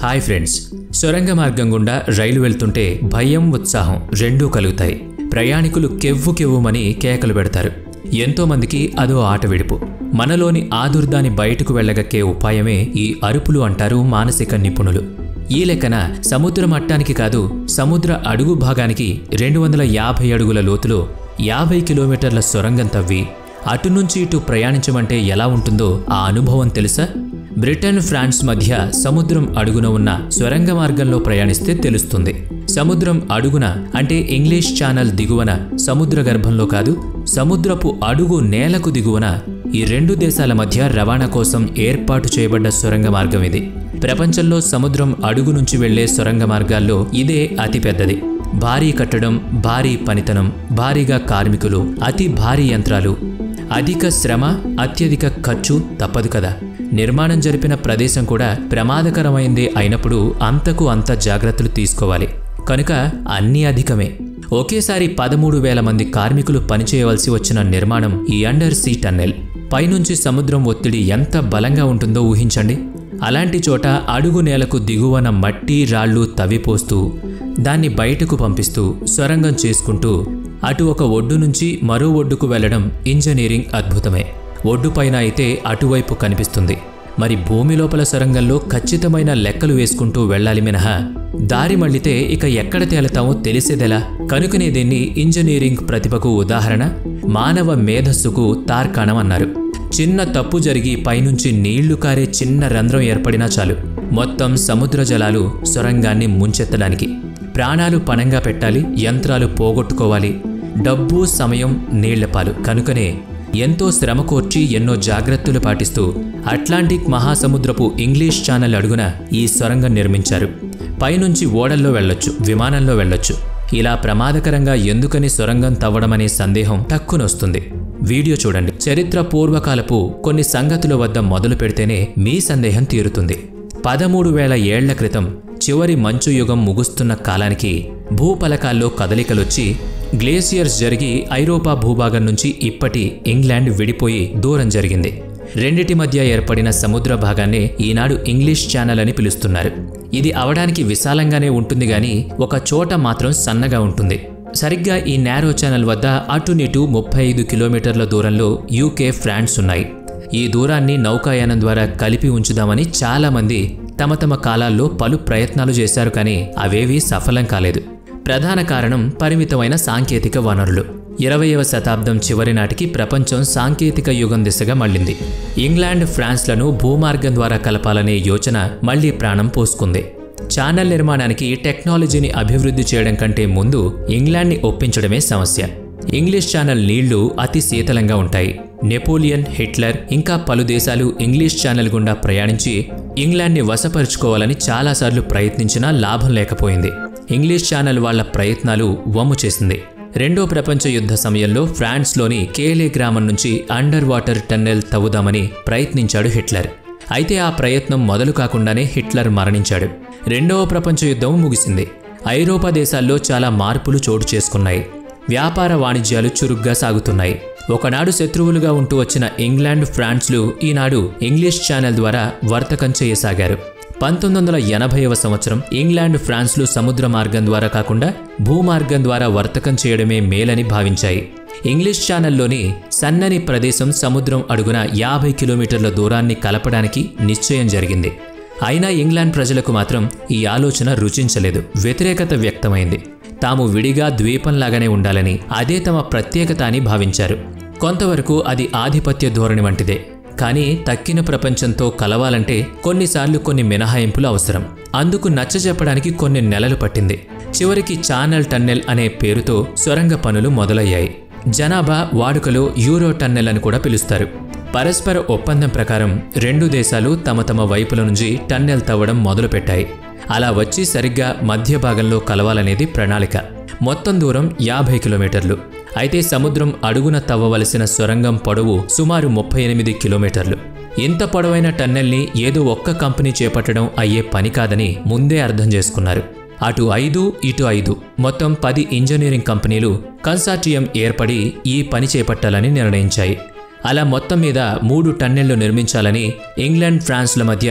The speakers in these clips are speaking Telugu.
హాయ్ ఫ్రెండ్స్ సొరంగ మార్గం గుండా రైలు వెళ్తుంటే భయం ఉత్సాహం రెండూ కలుగుతాయి ప్రయాణికులు కెవ్వు కెవ్వుమని కేకలు పెడతారు ఎంతో మందికి అదో ఆట విడుపు మనలోని ఆదుర్దాన్ని బయటకు వెళ్ళగక్కే ఉపాయమే ఈ అరుపులు అంటారు మానసిక నిపుణులు ఈ లెక్కన సముద్ర మట్టానికి కాదు సముద్ర అడుగు భాగానికి రెండు వందల యాభై అడుగుల లోతులో యాభై కిలోమీటర్ల సొరంగం తవ్వి అటు నుంచి ఇటు ప్రయాణించమంటే ఎలా ఉంటుందో ఆ అనుభవం తెలుసా బ్రిటన్ ఫ్రాన్స్ మధ్య సముద్రం అడుగున ఉన్న సొరంగ మార్గంలో ప్రయాణిస్తే తెలుస్తుంది సముద్రం అడుగున అంటే ఇంగ్లీష్ ఛానల్ దిగువన సముద్ర గర్భంలో కాదు సముద్రపు అడుగు నేలకు దిగువన ఈ రెండు దేశాల మధ్య రవాణా కోసం ఏర్పాటు చేయబడ్డ సొరంగ మార్గం ఇది ప్రపంచంలో సముద్రం అడుగు నుంచి వెళ్లే సొరంగ మార్గాల్లో ఇదే అతిపెద్దది భారీ కట్టడం భారీ పనితనం భారీగా కార్మికులు అతి భారీ యంత్రాలు అధిక శ్రమ అత్యధిక ఖర్చు తప్పదు కదా నిర్మాణం జరిపిన ప్రదేశం కూడా ప్రమాదకరమైందే అయినప్పుడు అంతకు అంత జాగ్రత్తలు తీసుకోవాలి కనుక అన్నీ అధికమే ఒకేసారి పదమూడు వేల మంది కార్మికులు పనిచేయవలసి వచ్చిన నిర్మాణం ఈ అండర్ సీ టన్నెల్ పైనుంచి సముద్రం ఒత్తిడి ఎంత బలంగా ఉంటుందో ఊహించండి అలాంటి చోట అడుగు నేలకు దిగువన మట్టి రాళ్ళు తవ్విపోస్తూ దాన్ని బయటకు పంపిస్తూ సొరంగం చేసుకుంటూ అటు ఒక ఒడ్డు నుంచి మరో ఒడ్డుకు వెళ్లడం ఇంజనీరింగ్ అద్భుతమే ఒడ్డుపైన అయితే అటువైపు కనిపిస్తుంది మరి భూమి లోపల సొరంగంలో ఖచ్చితమైన లెక్కలు వేసుకుంటూ వెళ్ళాలి మినహా దారి మళ్ళితే ఇక ఎక్కడ తేలతామో తెలిసేదెలా కనుకనే దీన్ని ఇంజనీరింగ్ ప్రతిభకు ఉదాహరణ మానవ మేధస్సుకు తార్కాణం అన్నారు చిన్న తప్పు జరిగి పైనుంచి నీళ్లు కారే చిన్న రంధ్రం ఏర్పడినా చాలు మొత్తం సముద్ర జలాలు సొరంగాన్ని ముంచెత్తడానికి ప్రాణాలు పణంగా పెట్టాలి యంత్రాలు పోగొట్టుకోవాలి డబ్బు సమయం నీళ్లపాలు కనుకనే ఎంతో శ్రమ కోర్చి ఎన్నో జాగ్రత్తలు పాటిస్తూ అట్లాంటిక్ మహాసముద్రపు ఇంగ్లీష్ ఛానల్ అడుగున ఈ సొరంగం నిర్మించారు పైనుంచి ఓడల్లో వెళ్ళొచ్చు విమానంలో వెళ్ళొచ్చు ఇలా ప్రమాదకరంగా ఎందుకని సొరంగం తవ్వడమనే సందేహం టక్కునొస్తుంది వీడియో చూడండి చరిత్ర పూర్వకాలపు కొన్ని సంగతుల వద్ద మొదలు పెడితేనే మీ సందేహం తీరుతుంది పదమూడు వేల ఏళ్ల క్రితం చివరి మంచు యుగం ముగుస్తున్న కాలానికి భూపలకాల్లో కదలికలొచ్చి గ్లేసియర్స్ జరిగి ఐరోపా భూభాగం నుంచి ఇప్పటి ఇంగ్లాండ్ విడిపోయి దూరం జరిగింది రెండిటి మధ్య ఏర్పడిన సముద్ర భాగాన్నే ఈనాడు ఇంగ్లీష్ ఛానల్ అని పిలుస్తున్నారు ఇది అవడానికి విశాలంగానే ఉంటుంది గాని ఒక చోట మాత్రం సన్నగా ఉంటుంది సరిగ్గా ఈ నేరో ఛానల్ వద్ద అటునిటు ముప్పై ఐదు కిలోమీటర్ల దూరంలో యూకే ఫ్రాన్స్ ఉన్నాయి ఈ దూరాన్ని నౌకాయానం ద్వారా కలిపి ఉంచుదామని చాలామంది తమ తమ కాలాల్లో పలు ప్రయత్నాలు చేశారు కానీ అవేవీ సఫలం కాలేదు ప్రధాన కారణం పరిమితమైన సాంకేతిక వనరులు ఇరవయవ శతాబ్దం చివరి నాటికి ప్రపంచం సాంకేతిక యుగం దిశగా మళ్ళింది ఇంగ్లాండ్ ఫ్రాన్స్లను భూమార్గం ద్వారా కలపాలనే యోచన మళ్లీ ప్రాణం పోసుకుంది ఛానల్ నిర్మాణానికి టెక్నాలజీని అభివృద్ధి చేయడం కంటే ముందు ఇంగ్లాండ్ని ఒప్పించడమే సమస్య ఇంగ్లీష్ ఛానల్ నీళ్లు అతి శీతలంగా ఉంటాయి నెపోలియన్ హిట్లర్ ఇంకా పలు దేశాలు ఇంగ్లీష్ ఛానల్ గుండా ప్రయాణించి ఇంగ్లాండ్ని వశపరుచుకోవాలని చాలాసార్లు ప్రయత్నించినా లాభం లేకపోయింది ఇంగ్లీష్ ఛానల్ వాళ్ల ప్రయత్నాలు వమ్ము చేసింది రెండో ప్రపంచ యుద్ధ సమయంలో ఫ్రాన్స్లోని కేలే గ్రామం నుంచి అండర్ వాటర్ టన్నెల్ తవ్వుదామని ప్రయత్నించాడు హిట్లర్ అయితే ఆ ప్రయత్నం మొదలు కాకుండానే హిట్లర్ మరణించాడు రెండవ ప్రపంచ యుద్ధం ముగిసింది ఐరోపా దేశాల్లో చాలా మార్పులు చోటు చేసుకున్నాయి వ్యాపార వాణిజ్యాలు చురుగ్గా సాగుతున్నాయి ఒకనాడు శత్రువులుగా ఉంటూ వచ్చిన ఇంగ్లాండ్ ఫ్రాన్స్లు ఈనాడు ఇంగ్లీష్ ఛానల్ ద్వారా వర్తకం చేయసాగారు పంతొమ్మిది వందల ఎనభైవ సంవత్సరం ఇంగ్లాండ్ ఫ్రాన్స్లు సముద్ర మార్గం ద్వారా కాకుండా భూమార్గం ద్వారా వర్తకం చేయడమే మేలని భావించాయి ఇంగ్లీష్ ఛానల్లోని సన్నని ప్రదేశం సముద్రం అడుగున యాభై కిలోమీటర్ల దూరాన్ని కలపడానికి నిశ్చయం జరిగింది అయినా ఇంగ్లాండ్ ప్రజలకు మాత్రం ఈ ఆలోచన రుచించలేదు వ్యతిరేకత వ్యక్తమైంది తాము విడిగా ద్వీపంలాగానే ఉండాలని అదే తమ ప్రత్యేకత అని భావించారు కొంతవరకు అది ఆధిపత్య ధోరణి వంటిదే కానీ తక్కిన ప్రపంచంతో కలవాలంటే కొన్నిసార్లు కొన్ని మినహాయింపులు అవసరం అందుకు నచ్చజెప్పడానికి కొన్ని నెలలు పట్టింది చివరికి ఛానల్ టన్నెల్ అనే పేరుతో సొరంగ పనులు మొదలయ్యాయి జనాభా వాడుకలో యూరో టన్నెల్ అని కూడా పిలుస్తారు పరస్పర ఒప్పందం ప్రకారం రెండు దేశాలు తమ తమ వైపుల నుంచి టన్నెల్ తవ్వడం మొదలుపెట్టాయి అలా వచ్చి సరిగ్గా మధ్య భాగంలో కలవాలనేది ప్రణాళిక మొత్తం దూరం యాభై కిలోమీటర్లు అయితే సముద్రం అడుగున తవ్వవలసిన సొరంగం పొడవు సుమారు ముప్పై ఎనిమిది కిలోమీటర్లు ఇంత పొడవైన టన్నెల్ని ఏదో ఒక్క కంపెనీ చేపట్టడం అయ్యే పని కాదని ముందే అర్థం చేసుకున్నారు అటు ఐదు ఇటు ఐదు మొత్తం పది ఇంజనీరింగ్ కంపెనీలు కన్సార్టియం ఏర్పడి ఈ పని చేపట్టాలని నిర్ణయించాయి అలా మొత్తం మీద మూడు టన్నెళ్లు నిర్మించాలని ఇంగ్లాండ్ ఫ్రాన్స్ల మధ్య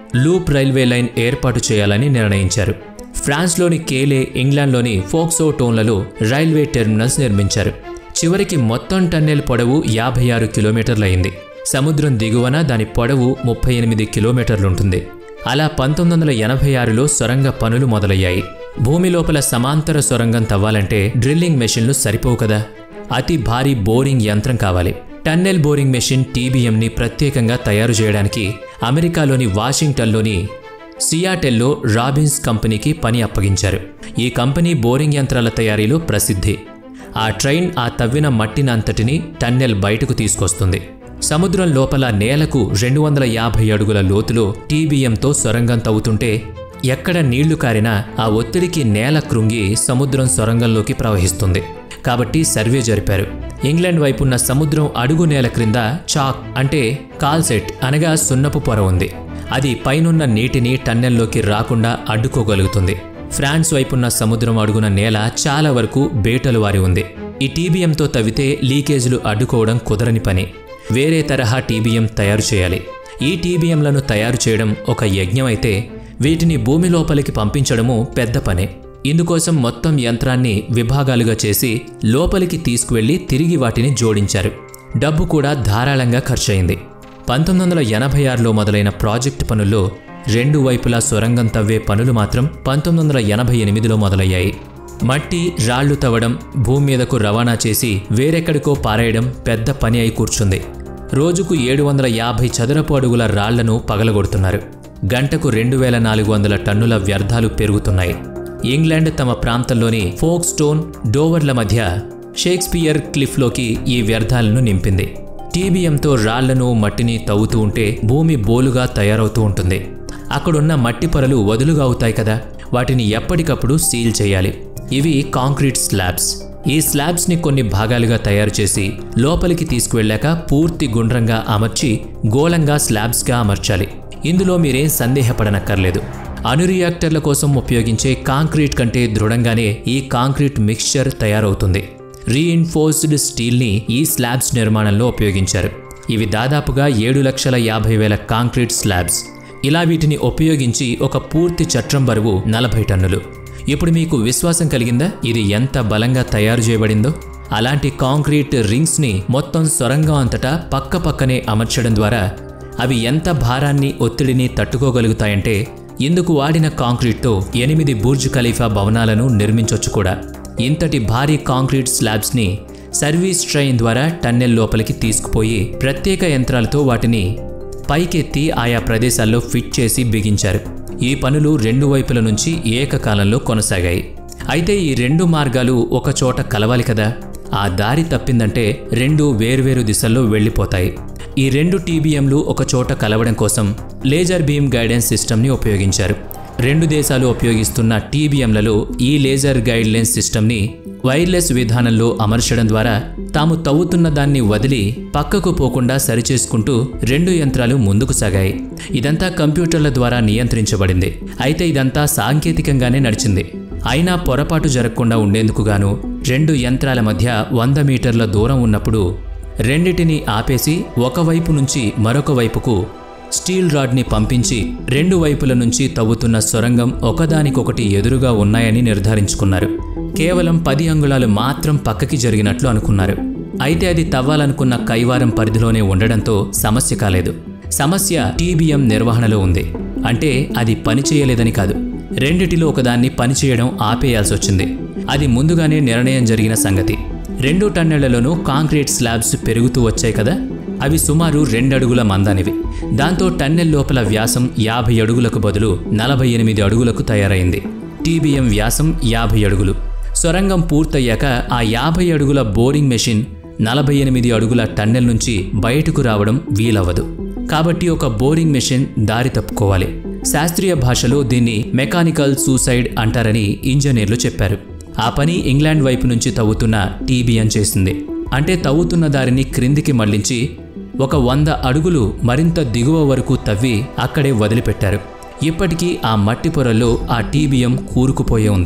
లూప్ రైల్వే లైన్ ఏర్పాటు చేయాలని నిర్ణయించారు ఫ్రాన్స్లోని కేలే ఇంగ్లాండ్లోని ఫోక్సో టోన్లలో రైల్వే టెర్మినల్స్ నిర్మించారు చివరికి మొత్తం టన్నెల్ పొడవు యాభై ఆరు కిలోమీటర్లయింది సముద్రం దిగువన దాని పొడవు ముప్పై ఎనిమిది కిలోమీటర్లుంటుంది అలా పంతొమ్మిది వందల ఎనభై ఆరులో సొరంగ పనులు మొదలయ్యాయి భూమి లోపల సమాంతర సొరంగం తవ్వాలంటే డ్రిల్లింగ్ మెషిన్లు సరిపోవు కదా అతి భారీ బోరింగ్ యంత్రం కావాలి టన్నెల్ బోరింగ్ మెషిన్ టీబీఎంని ప్రత్యేకంగా తయారు చేయడానికి అమెరికాలోని వాషింగ్టన్లోని సియాటెల్లో రాబిన్స్ కంపెనీకి పని అప్పగించారు ఈ కంపెనీ బోరింగ్ యంత్రాల తయారీలో ప్రసిద్ధి ఆ ట్రైన్ ఆ తవ్విన మట్టినంతటిని టన్నెల్ బయటకు తీసుకొస్తుంది సముద్రం లోపల నేలకు రెండు వందల యాభై అడుగుల లోతులో టీబీఎంతో సొరంగం తవ్వుతుంటే ఎక్కడ నీళ్లు కారినా ఆ ఒత్తిడికి నేల కృంగి సముద్రం సొరంగంలోకి ప్రవహిస్తుంది కాబట్టి సర్వే జరిపారు ఇంగ్లాండ్ వైపున్న సముద్రం అడుగు నేల క్రింద చాక్ అంటే కాల్సెట్ అనగా సున్నపు పొర ఉంది అది పైనున్న నీటిని టన్నెల్లోకి రాకుండా అడ్డుకోగలుగుతుంది ఫ్రాన్స్ వైపున్న సముద్రం అడుగున నేల చాలా వరకు బేటలు వారి ఉంది ఈ టీబీఎంతో తవ్వితే లీకేజీలు అడ్డుకోవడం కుదరని పని వేరే తరహా టీబీఎం తయారు చేయాలి ఈ టీబీఎంలను తయారు చేయడం ఒక యజ్ఞం అయితే వీటిని భూమి లోపలికి పంపించడము పెద్ద పనే ఇందుకోసం మొత్తం యంత్రాన్ని విభాగాలుగా చేసి లోపలికి తీసుకువెళ్లి తిరిగి వాటిని జోడించారు డబ్బు కూడా ధారాళంగా ఖర్చయింది పంతొమ్మిది వందల ఎనభై ఆరులో మొదలైన ప్రాజెక్టు పనుల్లో రెండు వైపులా సొరంగం తవ్వే పనులు మాత్రం పంతొమ్మిది వందల ఎనభై ఎనిమిదిలో మొదలయ్యాయి మట్టి రాళ్లు తవ్వడం భూమి మీదకు రవాణా చేసి వేరెక్కడికో పారేయడం పెద్ద పని అయి కూర్చుంది రోజుకు ఏడు వందల యాభై చదరపు అడుగుల రాళ్లను పగలగొడుతున్నారు గంటకు రెండు వేల నాలుగు వందల టన్నుల వ్యర్థాలు పెరుగుతున్నాయి ఇంగ్లాండ్ తమ ప్రాంతంలోని ఫోక్ స్టోన్ డోవర్ల మధ్య షేక్స్పియర్ క్లిఫ్లోకి ఈ వ్యర్థాలను నింపింది టీబీఎంతో రాళ్లను మట్టిని తవ్వుతూ ఉంటే భూమి బోలుగా తయారవుతూ ఉంటుంది అక్కడున్న మట్టి పొరలు వదులుగా అవుతాయి కదా వాటిని ఎప్పటికప్పుడు సీల్ చేయాలి ఇవి కాంక్రీట్ స్లాబ్స్ ఈ స్లాబ్స్ని కొన్ని భాగాలుగా తయారు చేసి లోపలికి తీసుకువెళ్ళాక పూర్తి గుండ్రంగా అమర్చి గోళంగా స్లాబ్స్గా అమర్చాలి ఇందులో మీరేం సందేహపడనక్కర్లేదు అణు రియాక్టర్ల కోసం ఉపయోగించే కాంక్రీట్ కంటే దృఢంగానే ఈ కాంక్రీట్ మిక్స్చర్ తయారవుతుంది రీఇన్ఫోర్స్డ్ స్టీల్ని ఈ స్లాబ్స్ నిర్మాణంలో ఉపయోగించారు ఇవి దాదాపుగా ఏడు లక్షల యాభై వేల కాంక్రీట్ స్లాబ్స్ ఇలా వీటిని ఉపయోగించి ఒక పూర్తి చట్రం బరువు నలభై టన్నులు ఇప్పుడు మీకు విశ్వాసం కలిగిందా ఇది ఎంత బలంగా తయారు చేయబడిందో అలాంటి కాంక్రీట్ రింగ్స్ని మొత్తం సొరంగం అంతటా పక్క పక్కనే అమర్చడం ద్వారా అవి ఎంత భారాన్ని ఒత్తిడిని తట్టుకోగలుగుతాయంటే ఇందుకు వాడిన కాంక్రీట్తో ఎనిమిది బుర్జ్ ఖలీఫా భవనాలను నిర్మించొచ్చు కూడా ఇంతటి భారీ కాంక్రీట్ స్లాబ్స్ని సర్వీస్ ట్రైన్ ద్వారా టన్నెల్ లోపలికి తీసుకుపోయి ప్రత్యేక యంత్రాలతో వాటిని పైకెత్తి ఆయా ప్రదేశాల్లో ఫిట్ చేసి బిగించారు ఈ పనులు రెండు వైపుల నుంచి ఏకకాలంలో కొనసాగాయి అయితే ఈ రెండు మార్గాలు ఒక చోట కలవాలి కదా ఆ దారి తప్పిందంటే రెండు వేర్వేరు దిశల్లో వెళ్ళిపోతాయి ఈ రెండు టీబీఎంలు ఒక చోట కలవడం కోసం లేజర్ బీమ్ గైడెన్స్ సిస్టమ్ని ఉపయోగించారు రెండు దేశాలు ఉపయోగిస్తున్న టీబీఎంలలో ఈ లేజర్ గైడ్లైన్స్ సిస్టమ్ని వైర్లెస్ విధానంలో అమర్చడం ద్వారా తాము తవ్వుతున్న దాన్ని వదిలి పక్కకు పోకుండా సరిచేసుకుంటూ రెండు యంత్రాలు ముందుకు సాగాయి ఇదంతా కంప్యూటర్ల ద్వారా నియంత్రించబడింది అయితే ఇదంతా సాంకేతికంగానే నడిచింది అయినా పొరపాటు జరగకుండా ఉండేందుకు గాను రెండు యంత్రాల మధ్య వంద మీటర్ల దూరం ఉన్నప్పుడు రెండిటిని ఆపేసి ఒకవైపు నుంచి మరొక వైపుకు స్టీల్ రాడ్ని పంపించి రెండు వైపుల నుంచి తవ్వుతున్న సొరంగం ఒకదానికొకటి ఎదురుగా ఉన్నాయని నిర్ధారించుకున్నారు కేవలం పది అంగుళాలు మాత్రం పక్కకి జరిగినట్లు అనుకున్నారు అయితే అది తవ్వాలనుకున్న కైవారం పరిధిలోనే ఉండడంతో సమస్య కాలేదు సమస్య టీబీఎం నిర్వహణలో ఉంది అంటే అది పనిచేయలేదని కాదు రెండిటిలో ఒకదాన్ని పనిచేయడం ఆపేయాల్సి వచ్చింది అది ముందుగానే నిర్ణయం జరిగిన సంగతి రెండు టన్నెళ్లలోనూ కాంక్రీట్ స్లాబ్స్ పెరుగుతూ వచ్చాయి కదా అవి సుమారు రెండడుగుల మందానివి దాంతో టన్నెల్ లోపల వ్యాసం యాభై అడుగులకు బదులు నలభై ఎనిమిది అడుగులకు తయారైంది టీబీఎం వ్యాసం యాభై అడుగులు సొరంగం పూర్తయ్యాక ఆ యాభై అడుగుల బోరింగ్ మెషిన్ నలభై ఎనిమిది అడుగుల టన్నెల్ నుంచి బయటకు రావడం వీలవ్వదు కాబట్టి ఒక బోరింగ్ మెషిన్ దారి తప్పుకోవాలి శాస్త్రీయ భాషలో దీన్ని మెకానికల్ సూసైడ్ అంటారని ఇంజనీర్లు చెప్పారు ఆ పని ఇంగ్లాండ్ వైపు నుంచి తవ్వుతున్న టీబీఎన్ చేసింది అంటే తవ్వుతున్న దారిని క్రిందికి మళ్లించి ఒక వంద అడుగులు మరింత దిగువ వరకు తవ్వి అక్కడే వదిలిపెట్టారు ఇప్పటికీ ఆ మట్టి పొరల్లో ఆ టీబీఎం కూరుకుపోయే ఉంది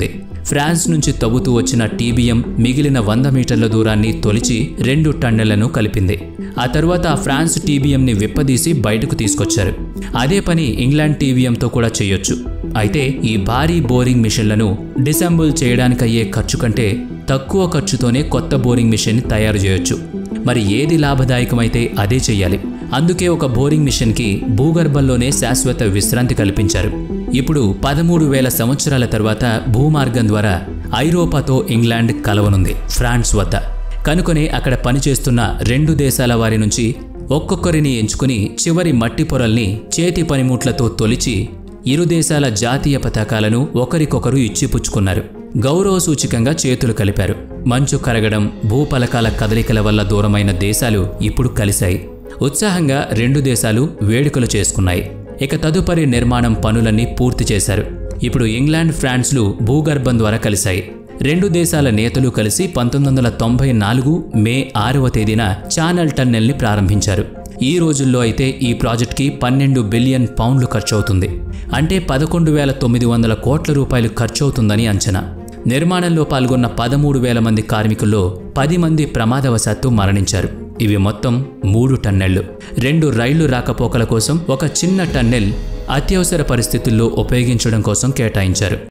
ఫ్రాన్స్ నుంచి తవ్వుతూ వచ్చిన టీబీఎం మిగిలిన వంద మీటర్ల దూరాన్ని తొలిచి రెండు టన్నెలను కలిపింది ఆ తర్వాత ఆ ఫ్రాన్స్ టీబీఎంని విప్పదీసి బయటకు తీసుకొచ్చారు అదే పని ఇంగ్లాండ్ టీబీఎంతో కూడా చేయొచ్చు అయితే ఈ భారీ బోరింగ్ మిషన్లను డిసెంబుల్ చేయడానికయ్యే ఖర్చు కంటే తక్కువ ఖర్చుతోనే కొత్త బోరింగ్ మిషన్ తయారు చేయొచ్చు మరి ఏది లాభదాయకమైతే అదే చెయ్యాలి అందుకే ఒక బోరింగ్ మిషన్కి భూగర్భంలోనే శాశ్వత విశ్రాంతి కల్పించారు ఇప్పుడు పదమూడు వేల సంవత్సరాల తర్వాత భూమార్గం ద్వారా ఐరోపాతో ఇంగ్లాండ్ కలవనుంది ఫ్రాన్స్ వద్ద కనుకొనే అక్కడ పనిచేస్తున్న రెండు దేశాల వారి నుంచి ఒక్కొక్కరిని ఎంచుకుని చివరి మట్టి పొరల్ని చేతి పనిముట్లతో తొలిచి ఇరు దేశాల జాతీయ పతాకాలను ఒకరికొకరు ఇచ్చిపుచ్చుకున్నారు గౌరవ సూచికంగా చేతులు కలిపారు మంచు కరగడం భూపలకాల కదలికల వల్ల దూరమైన దేశాలు ఇప్పుడు కలిశాయి ఉత్సాహంగా రెండు దేశాలు వేడుకలు చేసుకున్నాయి ఇక తదుపరి నిర్మాణం పనులన్నీ పూర్తి చేశారు ఇప్పుడు ఇంగ్లాండ్ ఫ్రాన్స్లు భూగర్భం ద్వారా కలిశాయి రెండు దేశాల నేతలు కలిసి పంతొమ్మిది వందల తొంభై నాలుగు మే ఆరవ తేదీన ఛానల్ టన్నెల్ని ప్రారంభించారు ఈ రోజుల్లో అయితే ఈ ప్రాజెక్ట్కి పన్నెండు బిలియన్ పౌండ్లు ఖర్చవుతుంది అంటే పదకొండు వేల తొమ్మిది వందల కోట్ల రూపాయలు ఖర్చవుతుందని అంచనా నిర్మాణంలో పాల్గొన్న పదమూడు వేల మంది కార్మికుల్లో పది మంది ప్రమాదవశాత్తు మరణించారు ఇవి మొత్తం మూడు టన్నెళ్లు రెండు రైళ్లు రాకపోకల కోసం ఒక చిన్న టన్నెల్ అత్యవసర పరిస్థితుల్లో ఉపయోగించడం కోసం కేటాయించారు